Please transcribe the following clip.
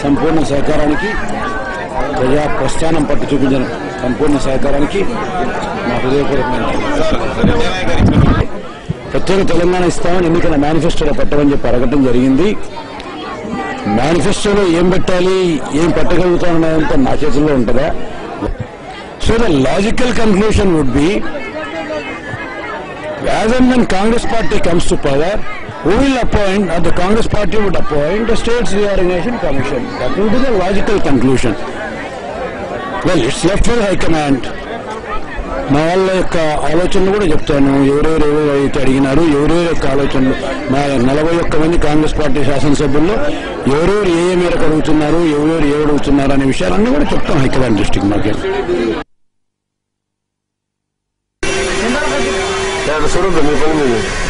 సంపూర్ణ సహకారానికి ప్రజా ప్రస్థానం పట్టు చూపించిన సంపూర్ణ సహకారానికి నా హృదయపూర్వకమైన ప్రత్యేక తెలంగాణ ఇస్తామని ఎన్నికల మేనిఫెస్టోలో పెట్టమని చెప్పి అడగటం జరిగింది మేనిఫెస్టోలో ఏం పెట్టాలి ఏం పెట్టగలుగుతామనేదంతా నా చేతుల్లో ఉంటుందా so the logical conclusion would be as and when Congress party comes to power, who will appoint, or the Congress party would appoint a states reorganization commission. That would be the logical conclusion. Well, it's left for High Command. మా వాళ్ళ యొక్క ఆలోచనలు కూడా చెప్తాను ఎవరెవరు ఎవరైతే అడిగినారు ఎవరెవరి యొక్క ఆలోచనలు మా నలభై ఒక్క మంది కాంగ్రెస్ పార్టీ శాసనసభ్యుల్లో ఎవరెవరు ఏ ఏ మేరకు అడుగుతున్నారు ఎవరెవరు ఏ అడుగుతున్నారు అనే విషయాలన్నీ కూడా చెప్తాం హైకమాండ్ డిస్టిక్ మాకే చూడద్దు మీ పని మీద